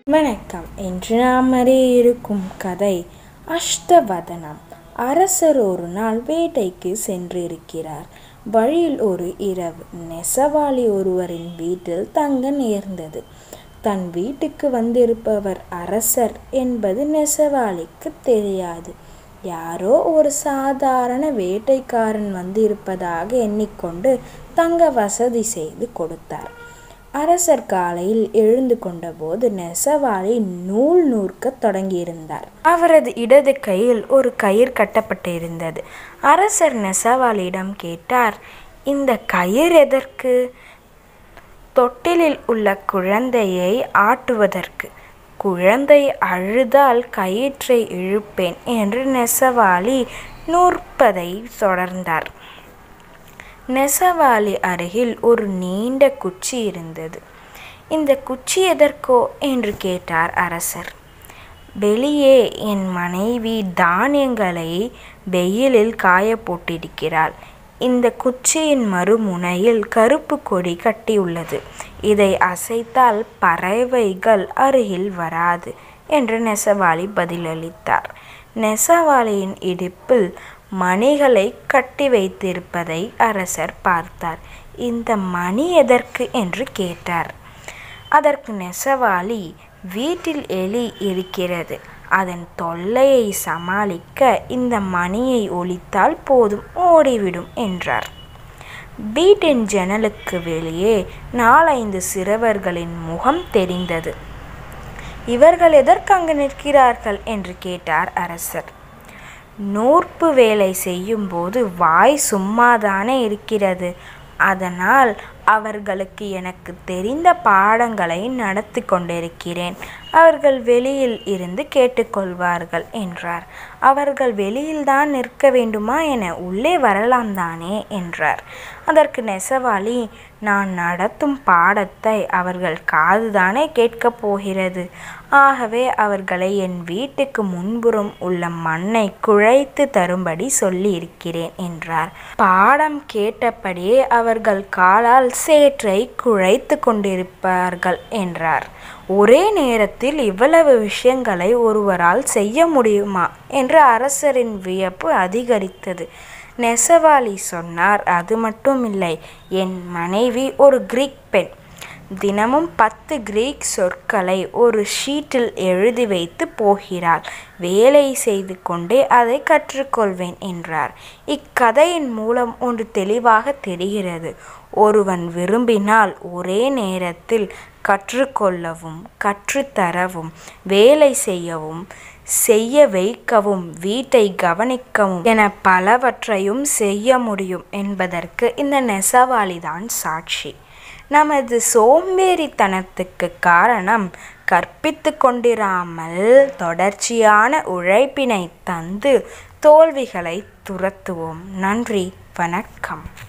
வணக்கம் இன்று நாம் அறிய இருக்கும் கதை அஷ்டவதனம் அரசர் ஒரு நாள் வேட்டைக்கு சென்றிருக்கிறார் வழியில் ஒரு இரவு நெசவாளி ஒருவரின் வீட்டில் தங்க நேர்ந்தது தன் வீட்டுக்கு வந்திருப்பவர் அரசர் என்பது நெசவாளிக்கு தெரியாது யாரோ ஒரு சாதாரண வேட்டைக்காரன் வந்திருப்பதாக எண்ணிக்கொண்டு தங்க வசதி செய்து கொடுத்தார் அரசர் காலையில் எழுந்து கொண்டபோது நெசவாளி நூல் நூற்கத் தொடங்கியிருந்தார் அவரது இடது கையில் ஒரு கயிறு கட்டப்பட்டிருந்தது அரசர் நெசவாளியிடம் கேட்டார் இந்த கயிறு எதற்கு தொட்டிலில் உள்ள குழந்தையை ஆட்டுவதற்கு குழந்தை அழுதால் கயிற்றை இழுப்பேன் என்று நெசவாளி நூற்பதை தொடர்ந்தார் நெசவாளி அருகில் ஒரு நீண்ட குச்சி இருந்தது இந்த குச்சி எதற்கோ என்று கேட்டார் அரசர் வெளியே என் மனைவி தானியங்களை வெயிலில் காய போட்டிருக்கிறாள் இந்த குச்சியின் மறுமுனையில் கருப்பு கொடி கட்டியுள்ளது இதை அசைத்தால் பறவைகள் அருகில் வராது என்று நெசவாளி பதிலளித்தார் நெசவாளியின் இடுப்பில் மணிகளை கட்டி வைத்திருப்பதை அரசர் பார்த்தார் இந்த மணி எதற்கு என்று கேட்டார் அதற்கு நெசவாளி வீட்டில் எலி இருக்கிறது அதன் தொல்லையை சமாளிக்க இந்த மணியை ஒலித்தால் போதும் ஓடிவிடும் என்றார் வீட்டின் ஜன்னலுக்கு வெளியே நாலைந்து சிறுவர்களின் முகம் தெரிந்தது இவர்கள் எதற்கு அங்கு நிற்கிறார்கள் என்று கேட்டார் அரசர் நூற்பு வேலை செய்யும்போது வாய் சும்மாதானே இருக்கிறது அதனால் அவர்களுக்கு எனக்கு தெரிந்த பாடங்களை நடத்தி கொண்டிருக்கிறேன் அவர்கள் வெளியில் இருந்து கேட்டுக்கொள்வார்கள் என்றார் அவர்கள் வெளியில்தான் நிற்க வேண்டுமா என உள்ளே வரலாம் தானே என்றார் அதற்கு நெசவாளி நான் நடத்தும் பாடத்தை அவர்கள் காதுதானே கேட்கப் போகிறது ஆகவே அவர்களை என் வீட்டுக்கு முன்புறம் உள்ள மண்ணை குழைத்து தரும்படி சொல்லி இருக்கிறேன் என்றார் பாடம் கேட்டபடியே அவர்கள் காலால் சேற்றை குழைத்து கொண்டிருப்பார்கள் என்றார் ஒரே நேரத்தில் இவ்வளவு விஷயங்களை ஒருவரால் செய்ய முடியுமா என்று அரசரின் வியப்பு அதிகரித்தது நெசவாளி சொன்னார் அது மட்டும் இல்லை என் மனைவி ஒரு கிரீக் பெண் தினமும் பத்து கிரீக் சொற்களை ஒரு ஷீட்டில் எழுதி வைத்து போகிறாள் வேலை செய்து கொண்டே அதை கற்றுக்கொள்வேன் என்றார் இக்கதையின் மூலம் ஒன்று தெளிவாக தெரிகிறது ஒருவன் விரும்பினால் ஒரே நேரத்தில் கற்றுக்கொள்ளவும் கற்றுத்தரவும் வேலை செய்யவும் செய்ய வைக்கவும் வீட்டை கவனிக்கவும் என பலவற்றையும் செய்ய முடியும் என்பதற்கு இந்த நெசவாளிதான் சாட்சி நமது சோம்பேறித்தனத்துக்கு காரணம் கற்பித்து கொண்டிராமல் தொடர்ச்சியான உழைப்பினை தந்து தோல்விகளை துரத்துவோம் நன்றி வணக்கம்